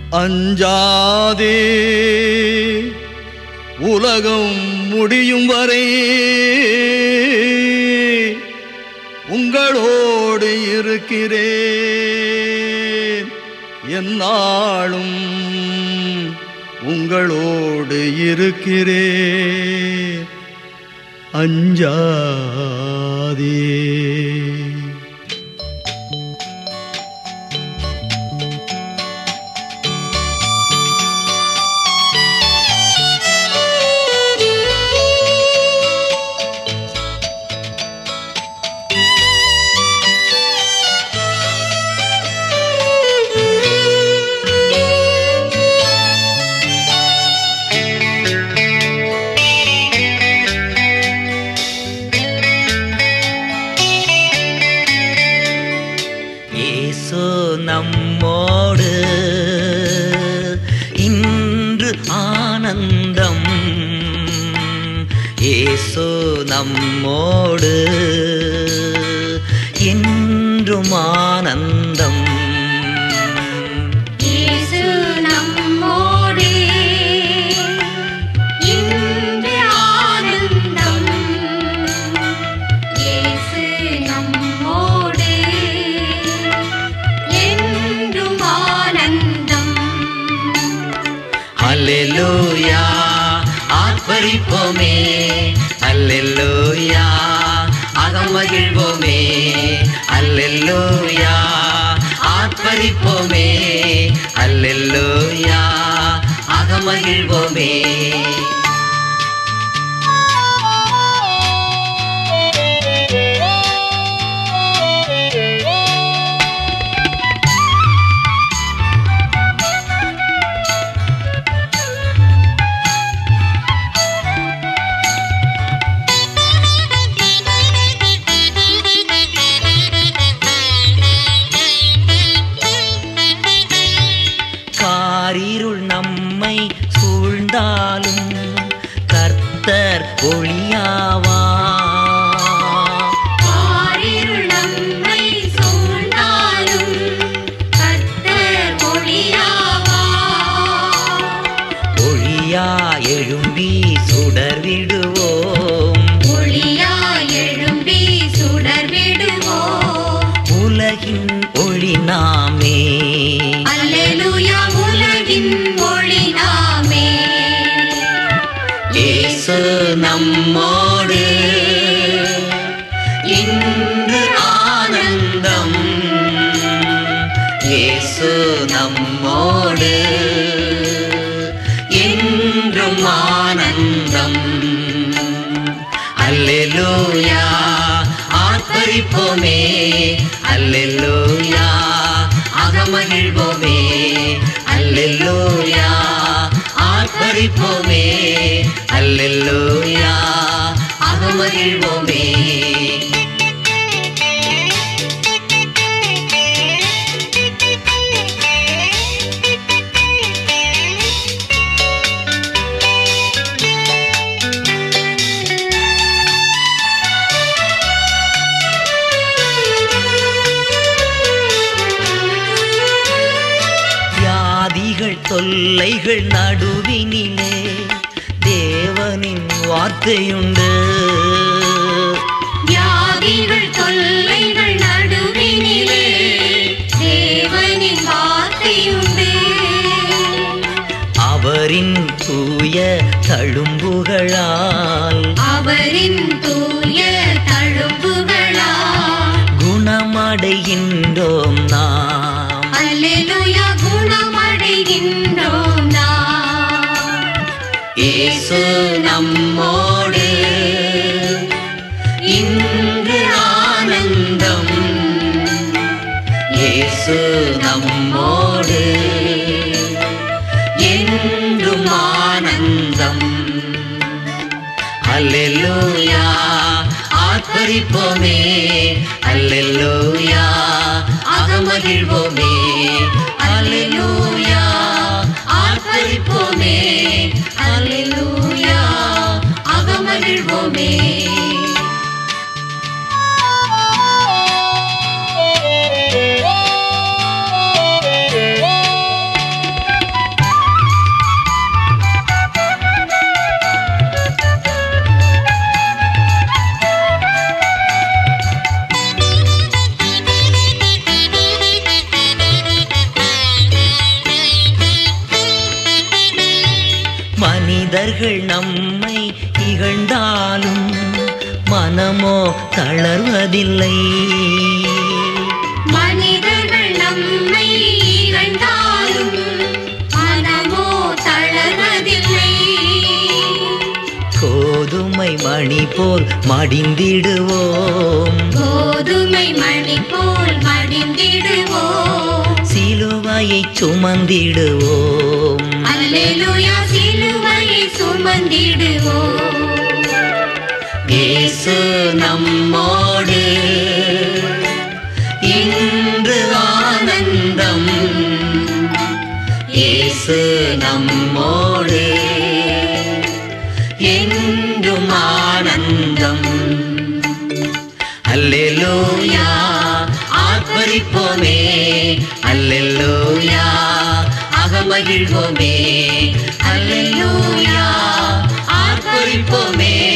அஞ்சாதே உலகம் முடியும் வரை உங்களோடு இருக்கிறேன் என்னாலும் உங்களோடு இருக்கிறேன் அஞ்சாதே இயேசு நம்மோடு இன்று ஆனந்தம் இயேசு நம்மோடு என்றும் ஆனந்தம் இயேசு நம்மோடே இன்று ஆனந்தம் இயேசு நம்மோடே என்றும் ஆனந்தம் அல்லேலூயா ஆர்ப்பரிப்போமே அல்லேலூயா அகமகிழ்வோமே அல்லேலூயா ஆர்ப்பரிப்போமே அல்லேலூயா அகமகிழ்வோமே காரிருள் நம்மை சூழ்ந்தாலும் கர்த்தர் ஒளியாவா ஆரிருள் நம்மை சூழ்ந்தாலும் கர்த்தர் ஒளியாவா ஒளியா எழும்பி சுடர் விடுவோம் ஒளியாய் எழும்பி சுடர் விடுவோம் உலகின் ஒளி நாமே அல்லேலூயா உலகின் ஒளி நாமே இயேசு நம்மோடு இன்று ஆனந்தம் இயேசு நம்மோடு என்றும் ஆனந்தம் அல்லேலூயா ஆர்ப்பரிப்போமே அல்லேலூயா அகமகிழ்வோமே அல்லேலூயா ஆர்ப்பரிப்போமே அல்லேலூயா அகமகிழ்வோமே வியாதிகள் தொல்லைகள் நடுவினிலே தேவனின் வார்த்தையுண்டு வியாதிகள் தொல்லைகள் நடுவினிலே தேவனின் வார்த்தையுண்டு அவரின் தூய தழும்புகளால் அவரின் தூய தழும்புகளா குணமடைகின்றோம் நாம் அல்லேலூயா குணமடைகின்றோம் நாம் இயேசு நம்மோடு இன்று ஆனந்தம் இயேசு நம்மோடு என்றும் ஆனந்தம் அல்லேலூயா ஆர்ப்பரிப்போமே அல்லேலூயா அகமகிழ்வோமே அல்லேலூயா ஆர்ப்பரிப்போமே அல்லேலூயா அகமகிழ்வோமே மனிதர்கள் நம்மை இகழ்ந்தாலும் மனமோ தளர்வதில்லை மனிதர்கள் நம்மை இகழ்ந்தாலும் மனமோ தளர்வதில்லை கோதுமை மணி போல் மடிந்திடுவோம் கோதுமை மணி போல் மடிந்திடுவோம் சிலுவையை சுமந்திடுவோம் அல்லேலூயா சிலுவையை சுமந்திடுவோம் இயேசு நம்மோடு இன்று ஆனந்தம் இயேசு நம்மோடு என்றும் ஆனந்தம் அல்லேலூயா ஆர்ப்பரிப்போமே அல்லேலூயா அகமகிழ்வோமே அல்லேலூயா ஆர்ப்பரிப்போமே